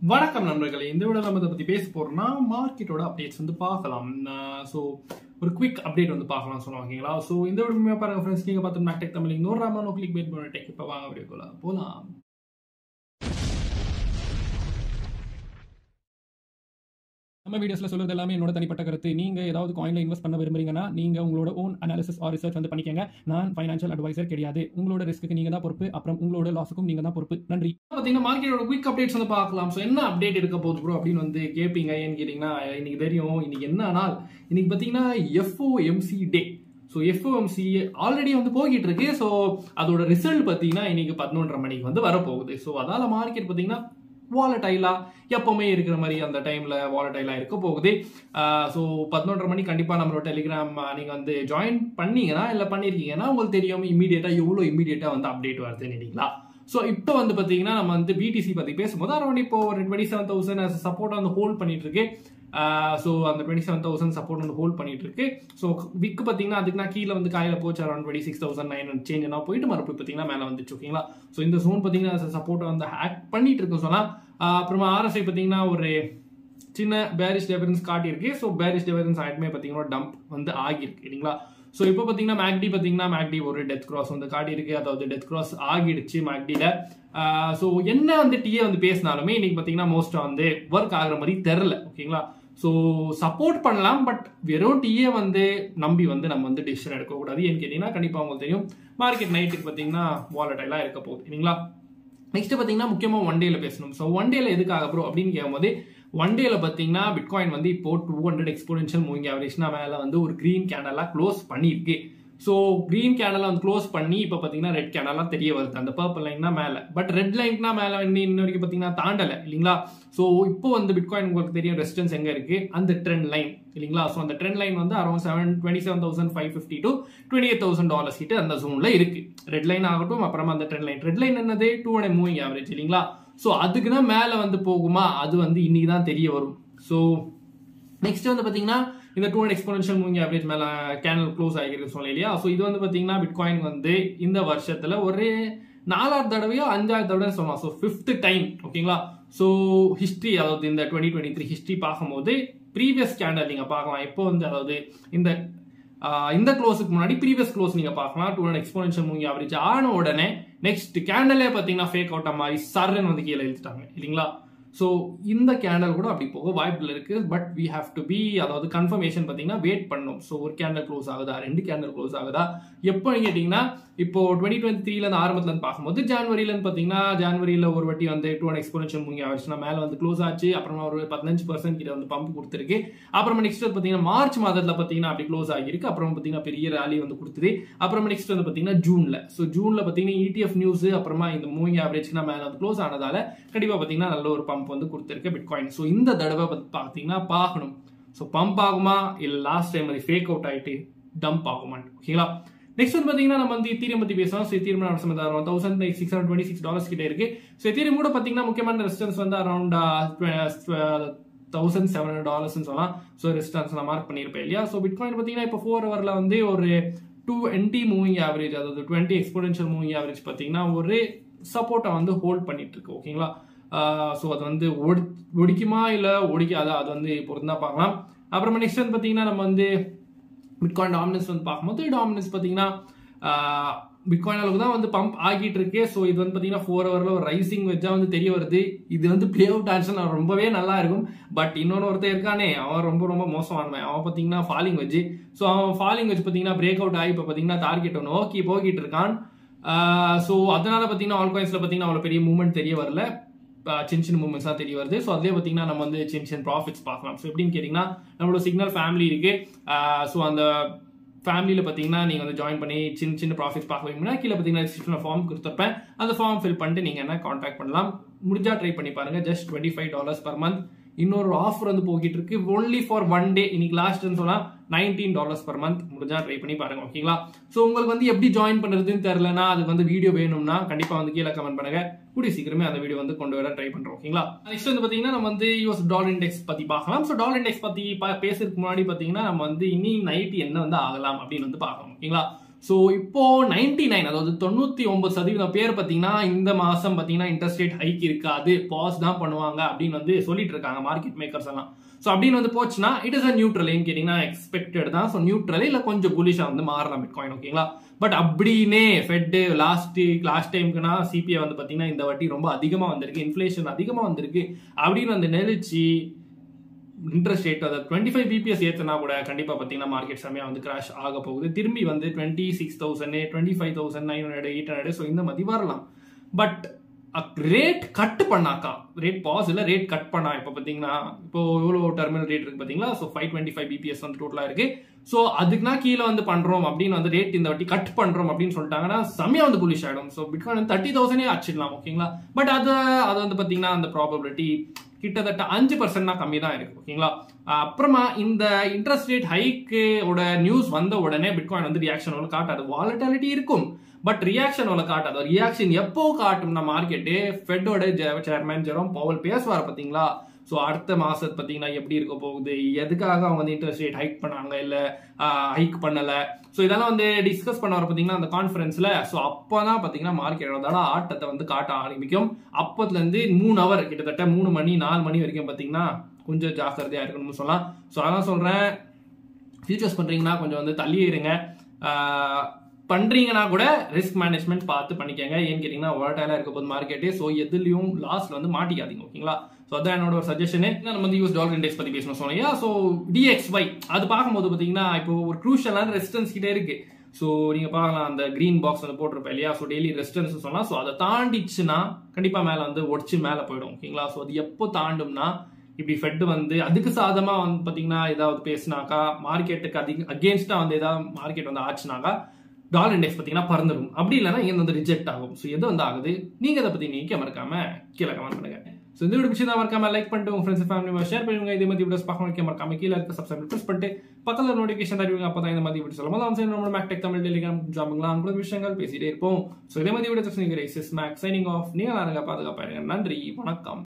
வணக்கம் நண்பர்களே இந்த விட நம்ம இதை பத்தி பேச போறோம்னா மார்க்கெட்டோட அப்டேட்ஸ் வந்து பார்க்கலாம் ஸோ ஒரு குவிக் அப்டேட் வந்து பார்க்கலாம் சொன்னோம் ஓகேங்களா ஸோ இந்த விட பாருங்க ஃப்ரெண்ட்ஸ் நீங்க பார்த்து மேக்டெக் தமிழ் இன்னொரு ராமனோ கிளிக் பேட் பண்ண டெக் இப்போ வாங்க வீடியோக்குள்ள போலாம் நம்ம வீடியோஸ்ல சொல்றது எல்லாமே என்னோட தனிப்பட்ட கருத்து நீங்க ஏதாவது காயின்ல இன்வெஸ்ட் பண்ண விரும்புறீங்கன்னா நீங்க உங்களோட ஓன் அனாலிசிஸ் ஆர் ரிசர்ச் வந்து பண்ணிக்கங்க நான் ஃபைனான்ஷியல் அட்வைசர் கிடையாது உங்களோட ரிஸ்க்கு நீங்க தான் பொறுப்பு அப்புறம் உங்களோட லாஸுக்கும் நீங்க தான் பொறுப்பு நன்றி பாத்தீங்கன்னா மார்க்கெட்டோட குயிக் அப்டேட்ஸ் வந்து பார்க்கலாம் ஸோ என்ன அப்டேட் இருக்க போகுது ப்ரோ அப்படின்னு வந்து கேட்பீங்க ஏன்னு கேட்டீங்கன்னா இன்னைக்கு தெரியும் இன்னைக்கு என்ன நாள் இன்னைக்கு பாத்தீங்கன்னா FOMC day so FOMC already வந்து போய்கிட்டு இருக்கு ஸோ அதோட ரிசல்ட் பார்த்தீங்கன்னா இன்னைக்கு பதினொன்றரை மணிக்கு வந்து வரப்போகுது ஸோ அதால மார்க்கெட் பார்த்தீங்கன்னா வாலடைலா எப்பவுமே இருக்கிற மாதிரி அந்த டைம்ல வாலடைலா இருக்க போகுது ஸோ பதினொன்றரை மணி கண்டிப்பா நம்மளோட டெலிகிராம் நீங்க வந்து ஜாயின் பண்ணீங்கன்னா இல்லை பண்ணிருக்கீங்கன்னா உங்களுக்கு தெரியும் இமீடியட்டா எவ்வளோ இமீடியட்டா வந்து அப்டேட் வருதுன்னு நினைங்களா ஸோ இப்போ வந்து பார்த்தீங்கன்னா நம்ம வந்து பிடிசி பற்றி பேசும்போது அரௌண்ட் இப்போ ஒரு டுவெண்ட்டி செவன் தௌசண்ட் சப்போர்ட் வந்து ஹோல்ட் பண்ணிட்டு இருக்கு ஸோ அந்த டுவெண்ட்டி செவன் தௌசண்ட் சப்போர்ட் வந்து ஹோல்ட் பண்ணிட்டு இருக்கு ஸோ விக் பார்த்தீங்கன்னா அதுக்கு நான் கீழே வந்து காலையில் போச்சு around twenty six thousand nine change என்ன போயிட்டு மறுபடியும் பார்த்தீங்கன்னா மேலே வந்துச்சு ஓகேங்களா ஸோ இந்த ஜோன் பார்த்தீங்கன்னா சப்போர்ட்டை வந்து ஹேக் பண்ணிட்டு இருக்கு சொன்னால் அப்புறமா ஆர்எஸ்ஐ பார்த்தீங்கன்னா ஒரு சின்ன பேரிஷ் டெவரன்ஸ் காட்டியிருக்கு ஸோ பேரிஷ் டெவரன்ஸ் ஆயிட்டுமே பார்த்தீங்கன்னா டம்ப் வந்து ஆகியிருக்கு இல்லைங்களா ஸோ இப்போ பார்த்தீங்கன்னா மேக்டி பார்த்தீங்கன்னா மேக்டி ஒரு டெத் கிராஸ் வந்து காட்டியிருக்கு அதாவது டெத் கிராஸ் ஆகிடுச்சு மேக்டியில் ஸோ என்ன வந்து டிஏ வந்து பேசினாலுமே இன்னைக்கு பார்த்தீங்கன்னா மோஸ்ட்டாக வந்து ஒர்க் ஆகுற மாதிரி தெரில ஓகேங்களா ஸோ சப்போர்ட் பண்ணலாம் பட் வெறும் டிஏ வந்து நம்பி வந்து நம்ம வந்து டிசிஷன் எடுக்கக்கூடாது ஏன்னு கேட்டிங்கன்னா கண்டிப்பாக உங்களுக்கு தெரியும் மார்க்கெட் நைட்டுக்கு பார்த்தீங்கன்னா வாலடைலாக இருக்க போகுது இல்லைங்களா நெக்ஸ்ட் பார்த்தீங்கன்னா முக்கியமாக ஒன் டேல பேசணும் ஸோ ஒன் டேல எதுக்காக ப்ரோ அப்படின்னு கேட்கும்போது ஒன் டேல பார்த்தீங்கன்னா பிட்காயின் வந்து இப்போ டூ ஹண்ட்ரட் எக்ஸ்போனன்ஷியல் மூவிங் ஆவரேஜ்னா மேலே வந்து ஒரு க்ரீன் கேண்டலாக க்ளோஸ் பண்ணியிருக்கு ஸோ க்ரீன் கேண்டலை வந்து க்ளோஸ் பண்ணி இப்போ பார்த்தீங்கன்னா ரெட் கேண்டலாம் தெரிய வருது அந்த பர்பிள் லைன்னா மேலே பட் ரெட் லைன்னா மேலே வந்து இன்ன வரைக்கும் பார்த்தீங்கன்னா தாண்டலை இல்லைங்களா ஸோ இப்போ வந்து பிட்காயின் உங்களுக்கு தெரியும் ரெசிஸ்டன்ஸ் எங்கே இருக்கு அந்த ட்ரெண்ட் லைன் இல்லைங்களா ஸோ அந்த ட்ரெண்ட் லைன் வந்து around seven twenty seven thousand five fifty to twenty eight thousand dollars கிட்ட அந்த ஜோனில் இருக்கு ரெட் லைன் ஆகட்டும் அப்புறமா அந்த ட்ரெண்ட் லைன் ரெட் லைன் என்னது டூ ஹண்ட்ரட் மூவிங் ஆவரேஜ் இல்லைங்களா ஸோ அதுக்கு தான் மேலே வந்து போகுமா அது வந்து இன்னைக்கு தான் தெரிய வரும் ஸோ நெக்ஸ்ட் வந்து பார்த்தீங்கன்னா இந்த two hundred exponential moving average மேலே கேனல் க்ளோஸ் ஆகிருக்கு சொன்னேன் இல்லையா ஸோ இது வந்து பார்த்தீங்கன்னா பிட்காயின் வந்து இந்த வருஷத்தில் ஒரு நாலாவது தடவையோ அஞ்சாவது தடவை சொல்லலாம் ஸோ ஃபிஃப்த் டைம் ஓகேங்களா ஸோ ஹிஸ்ட்ரி அதாவது இந்த டுவெண்ட்டி டுவெண்ட்டி த்ரீ ஹிஸ்ட்ரி பார்க்கும்போது ப்ரீவியஸ் கேண்டல் நீங்கள் பார்க்கலாம் இப்போ வந்து அதாவது இந்த இந்த க்ளோஸுக்கு முன்னாடி ப்ரீவியஸ் க்ளோஸ் நீங்கள் பார்க்கலாம் two hundred exponential moving average ஆன உடனே நெக்ஸ்ட் கேண்டலே பார்த்தீங்கன்னா ஃபேக் அவுட் மாதிரி சர்ன்னு வந்து கீழே இழுத்துட்டாங்க இல்லைங்களா ஸோ இந்த கேண்டல் கூட அப்படி போக வாய்ப்பில் இருக்கு but we have to be அதாவது கன்ஃபர்மேஷன் பார்த்தீங்கன்னா வெயிட் பண்ணும் ஸோ ஒரு கேண்டல் க்ளோஸ் ஆகுதா ரெண்டு கேண்டல் க்ளோஸ் ஆகுதா எப்போ கேட்டிங்கன்னா இப்போ டுவெண்ட்டி டுவெண்ட்டி த்ரீல இருந்து ஆரம்பத்துல இருந்து பார்க்கும்போது ஜான்வரியிலேருந்து பார்த்தீங்கன்னா ஜான்வரியில் ஒரு வாட்டி வந்து டூ ஹண்ட் எக்ஸ்போனன்ஷியல் மூங்கி ஆச்சுன்னா மேலே வந்து க்ளோஸ் ஆச்சு அப்புறமா ஒரு பதினஞ்சு பர்சன்ட் கிட்ட வந்து பம்ப் கொடுத்துருக்கு அப்புறமா நெக்ஸ்ட் வந்து பார்த்தீங்கன்னா மார்ச் மாதத்தில் பார்த்தீங்கன்னா அப்படி க்ளோஸ் ஆகிருக்கு அப்புறம் பார்த்தீங்கன்னா பெரிய ரேலி வந்து கொடுத்துது அப்புறமா நெக்ஸ்ட் வந்து பார்த்தீங்கன்னா ஜூனில் ஸோ ஜூனில் பார்த்தீங்கன்னா இடிஎஃப் நியூஸ் அப்புறமா இந்த மூவிங் ஆவரேஜ்க்கு மேலே வந்து க்ளோஸ் ஆனதால கண்டிப்பாக பார்த்தீங்கன்னா நல்ல ஒரு பம்ப் வந்து கொடுத்துருக்கு பிட்காயின் ஸோ இந்த தடவை பார்த்தீங்கன்னா பார்க்கணும் ஸோ பம்ப் ஆகுமா இல்லை லாஸ்ட் டைம் அது ஃபேக் அவுட் ஆகிட்டு டம்ப் ஆகுமான்னு ஓகேங்களா நெக்ஸ்ட் வந்து பார்த்தீங்கன்னா நம்ம வந்து இத்தீரியம் பற்றி பேசலாம் so Ethereum around thousand six hundred twenty six dollars கிட்ட இருக்கு ஸோ இத்தீரியம் கூட பார்த்தீங்கன்னா முக்கியமான ரெசிஸ்டன்ஸ் வந்து அரௌண்ட் தௌசண்ட் செவன் ஹண்ட்ரட் டாலர்ஸ்னு சொல்லலாம் ஸோ ரெசிஸ்டன்ஸ் நான் மார்க் பண்ணியிருப்பேன் இல்லையா ஸோ பிட்காயின் பார்த்தீங்கன்னா இப்போ ஃபோர் ஹவரில் வந்து ஒரு டூ என்டி மூவிங் ஆவரேஜ் அதாவது டுவெண்ட்டி எக்ஸ்போனன்ஷியல் மூவிங் ஆவரேஜ் பார்த்தீங்கன்னா ஒரு சப்போர்ட்டை வந்து ஹோல்ட் பண்ணிட்டு இருக்கு ஓகேங்களா ஸோ அது வந்து ஒடி ஒடிக்குமா இல்லை ஒடிக்காதா அது வந்து பொறுத்து தான் பார்க்கலாம் அப்புறமா நெக்ஸ்ட் வந்து பார்த்தீங்கன்னா நம்ம வந்து பிட்காயின் டாமினன்ஸ் வந்து பார்க்கும்போது டாமினன்ஸ் பார்த்தீங்கன்னா பிட்காயின் அளவுக்கு தான் வந்து பம்ப் ஆகிட்டு இருக்கு ஸோ இது வந்து பார்த்தீங்கன்னா ஃபோர் ஹவரில் ஒரு ரைசிங் வச்சா வந்து தெரிய வருது இது வந்து பிளே அவுட் ஆச்சுன்னா ரொம்பவே நல்லா இருக்கும் பட் இன்னொன்று ஒருத்தர் இருக்கானே அவன் ரொம்ப ரொம்ப மோசமானவன் அவன் பார்த்தீங்கன்னா ஃபாலிங் வச்சு ஸோ அவன் ஃபாலிங் வச்சு பார்த்தீங்கன்னா பிரேக் அவுட் ஆகி இப்போ பார்த்தீங்கன்னா டார்கெட் ஒன்று ஓகே போகிட்டு இருக்கான் ஸோ அதனால பார்த்தீங்கன்னா ஆல் காயின்ஸில் பார்த்தீங்கன்னா அவ்வளோ பெரிய மூவ்மெண்ட் தெரிய வரல சின்ன சின்ன மூமெண்ட்ஸ் தான் தெரிய வருது ஸோ அதுலேயே பார்த்தீங்கன்னா நம்ம வந்து சின்ன சின்ன ப்ராஃபிட்ஸ் பார்க்கலாம் ஸோ எப்படின்னு கேட்டிங்கன்னா நம்மளோட சிக்னல் ஃபேமிலி இருக்கு ஸோ அந்த ஃபேமிலியில் பார்த்தீங்கன்னா நீங்கள் வந்து ஜாயின் பண்ணி சின்ன சின்ன ப்ராஃபிட்ஸ் பார்க்க வைங்கன்னா கீழே பார்த்தீங்கன்னா டிஸ்கிரிப்ஷனில் ஃபார்ம் கொடுத்துருப்பேன் அந்த ஃபார்ம் ஃபில் பண்ணிட்டு நீங்கள் என்ன காண்டாக்ட் பண்ணலாம் முடிஞ்சா ட்ரை பண்ணி பாருங்க just twenty five dollars per month இன்னொரு ஆஃபர் வந்து போகிட்டு இருக்கு ஒன்லி ஃபார் ஒன் டே இன்னைக்கு லாஸ்ட்னு சொன்னா நைன்டீன் டாலர்ஸ் பர் மந்த் முடிஞ்சா ட்ரை பண்ணி பாருங்க ஓகேங்களா ஸோ உங்களுக்கு வந்து எப்படி ஜாயின் பண்றதுன்னு தெரியலனா அதுக்கு வந்து வீடியோ வேணும்னா கண்டிப்பா வந்து கீழே கமெண்ட் பண்ணுங்க கூடிய சீக்கிரமே அந்த வீடியோ வந்து கொண்டு வர ட்ரை பண்றோம் ஓகேங்களா நெக்ஸ்ட் வந்து பாத்தீங்கன்னா நம்ம வந்து யூஎஸ் டாலர் இண்டெக்ஸ் பத்தி பார்க்கலாம் ஸோ டாலர் இண்டெக்ஸ் பத்தி பேசுறதுக்கு முன்னாடி பாத்தீங்கன்னா நம்ம வந்து இனி நைட் என்ன வந்து ஆகலாம் அப்படின்னு வந்து பார்க்கலாம் ஓகேங்களா ஸோ இப்போ நைன்டி நைன் அதாவது தொண்ணூத்தி ஒன்பது சதவீதம் பேர் பார்த்தீங்கன்னா இந்த மாசம் பார்த்தீங்கன்னா இன்ட்ரெஸ்ட் ரேட் ஹைக் இருக்காது பாஸ் தான் பண்ணுவாங்க அப்படின்னு வந்து சொல்லிட்டு இருக்காங்க மார்க்கெட் மேக்கர்ஸ் எல்லாம் ஸோ அப்படின்னு வந்து போச்சுன்னா இட் இஸ் அ நியூட்ரல் ஏன்னு கேட்டிங்கன்னா எக்ஸ்பெக்டட் தான் ஸோ நியூட்ரல் இல்லை கொஞ்சம் புலிஷாக வந்து மாறலாம் பிட்காயின் ஓகேங்களா பட் அப்படின்னே ஃபெட்டு லாஸ்ட் லாஸ்ட் டைமுக்குனா சிபிஐ வந்து பார்த்தீங்கன்னா இந்த வாட்டி ரொம்ப அதிகமாக வந்திருக்கு இன்ஃப்ளேஷன் அதிகமாக வந்திருக்கு அப்படின்னு வந்து நெளிச்சு இன்ட்ரெஸ்ட் ரேட் அதாவது டுவெண்ட்டி ஃபைவ் பிபிஎஸ் ஏற்றினா கூட கண்டிப்பாக பார்த்தீங்கன்னா மார்க்கெட் செம்மையாக வந்து கிராஷ் ஆக போகுது திரும்பி வந்து twenty six thousand twenty five thousand nine hundred eight hundred so இந்த மாதிரி வரலாம் பட் ரேட் கட் பண்ணாக்கா ரேட் பாஸ் இல்லை ரேட் கட் பண்ணா இப்போ பார்த்தீங்கன்னா இப்போ எவ்வளோ டெர்மினல் ரேட் இருக்கு பார்த்தீங்களா so five twenty five bps வந்து டோட்டலாக இருக்கு ஸோ அதுக்குனா கீழே வந்து பண்றோம் அப்படின்னு வந்து ரேட் இந்த வாட்டி கட் பண்றோம் அப்படின்னு சொல்லிட்டாங்கன்னா செம்மையா வந்து புலிஷ் ஆயிடும் ஸோ பிட்காயின் வந்து தேர்ட்டி தௌசண்டே அடிச்சிடலாம் ஓகேங்களா பட் அது அது வந்து பார்த்தீங்கன்னா அந்த ப்ராபபிலிட்டி கிட்டத்தட்ட அஞ்சு பர்சன்ட்னா கம்மி தான் இருக்கு ஓகேங்களா அப்புறமா இந்த இன்ட்ரெஸ்ட் ரேட் ஹைக்கு ஓட நியூஸ் வந்த உடனே பிட்காயின் வந்து ரியாக்ஷன் ஒன்று காட்டாது வாலட்டாலிட்டி இருக்கும் பட் ரியாக்ஷன் ஒன்று காட்டாது ரியாக்ஷன் எப்போ காட்டும்னா மார்க்கெட்டு ஃபெட்டோட சேர்மேன் ஜெரோம் பவல் பேசுவார் பார்த்தீங்களா ஸோ அடுத்த மாசத்து பார்த்தீங்கன்னா எப்படி இருக்க போகுது எதுக்காக அவங்க வந்து இன்ட்ரெஸ்ட் ரேட் ஹைக் பண்ணாங்க இல்லை ஹைக் பண்ணலை ஸோ இதெல்லாம் வந்து டிஸ்கஸ் பண்ண வர பார்த்தீங்கன்னா அந்த கான்ஃபரன்ஸில் ஸோ அப்போ தான் பார்த்தீங்கன்னா மார்க்கெட்டோட ஆட்டத்தை வந்து காட்ட ஆரம்பிக்கும் அப்போதுலேருந்து மூணு ஹவர் கிட்டத்தட்ட மூணு மணி நாலு மணி வரைக்கும் பார்த்தீங்கன்னா கொஞ்சம் ஜாக்கிரதையாக இருக்கணும்னு சொல்லலாம் ஸோ அதான் சொல்கிறேன் ஃபியூச்சர்ஸ் பண்ணுறீங்கன்னா கொஞ்சம் வந்து தள்ளி இருங்க பண்றீங்கன்னா கூட ரிஸ்க் மேனேஜ்மெண்ட் பார்த்து பண்ணிக்கங்க ஏன்னு கேட்டீங்கன்னா வாலட்டைலா இருக்க போது மார்க்கெட்டே ஸோ எதுலயும் லாஸ்ட்ல வந்து மாட்டிக்காதீங்க ஓகேங்களா ஸோ அதான் என்னோட ஒரு சஜஷன் நம்ம வந்து யூஸ் டாலர் இண்டெக்ஸ் பத்தி பேசணும் சொன்னீங்க ஸோ டிஎக்ஸ்ஒய் அது பார்க்கும்போது பார்த்தீங்கன்னா இப்போ ஒரு க்ரூஷியலான ரெசிஸ்டன்ஸ் கிட்டே இருக்கு ஸோ நீங்க பார்க்கலாம் அந்த கிரீன் பாக்ஸ் வந்து போட்டிருப்பேன் இல்லையா ஸோ டெய்லி ரெசிஸ்டன்ஸ் சொல்லலாம் ஸோ அதை தாண்டிச்சுன்னா கண்டிப்பா மேல வந்து ஒடிச்சு மேலே போயிடும் ஓகேங்களா ஸோ அது எப்போ தாண்டும்னா இப்படி ஃபெட் வந்து அதுக்கு சாதமா வந்து பாத்தீங்கன்னா ஏதாவது பேசினாக்கா மார்க்கெட்டுக்கு அதிக அகேன்ஸ்டா வந்து ஏதாவது மார்க்கெட் வந்து ஆச்சுனாக்கா டாலர் இண்டெக்ஸ் பார்த்தீங்கன்னா பறந்துடும் அப்படி இல்லைன்னா இங்கே வந்து ரிஜெக்ட் ஆகும் ஸோ எது வந்து ஆகுது நீங்க அதை பத்தி நீங்க மறக்காம கீழே கமெண்ட் பண்ணுங்க ஸோ இந்த வீடியோ பிடிச்சதா மறக்காம லைக் பண்ணிட்டு உங்க ஃப்ரெண்ட்ஸ் ஃபேமிலி ஷேர் பண்ணுங்க இதே மாதிரி வீடியோஸ் பார்க்க மறக்காம கீழே இருக்க சப்ஸ்கிரைப் ப்ரெஸ் பண்ணிட்டு பக்கத்தில் நோட்டிஃபிகேஷன் தருவீங்க அப்போ தான் இந்த மாதிரி வீடியோ சொல்லலாம் தான் சரி நம்ம மேக்டெக் தமிழ் டெலிகிராம் ஜாமுங்களாம் கூட விஷயங்கள் பேசிட்டே இருப்போம் ஸோ இதே மாதிரி வீடியோ நீங்கள் மேக் சைனிங் ஆஃப் நீங்கள் பாருங்க பாதுகாப்பாக நன்றி வணக்கம்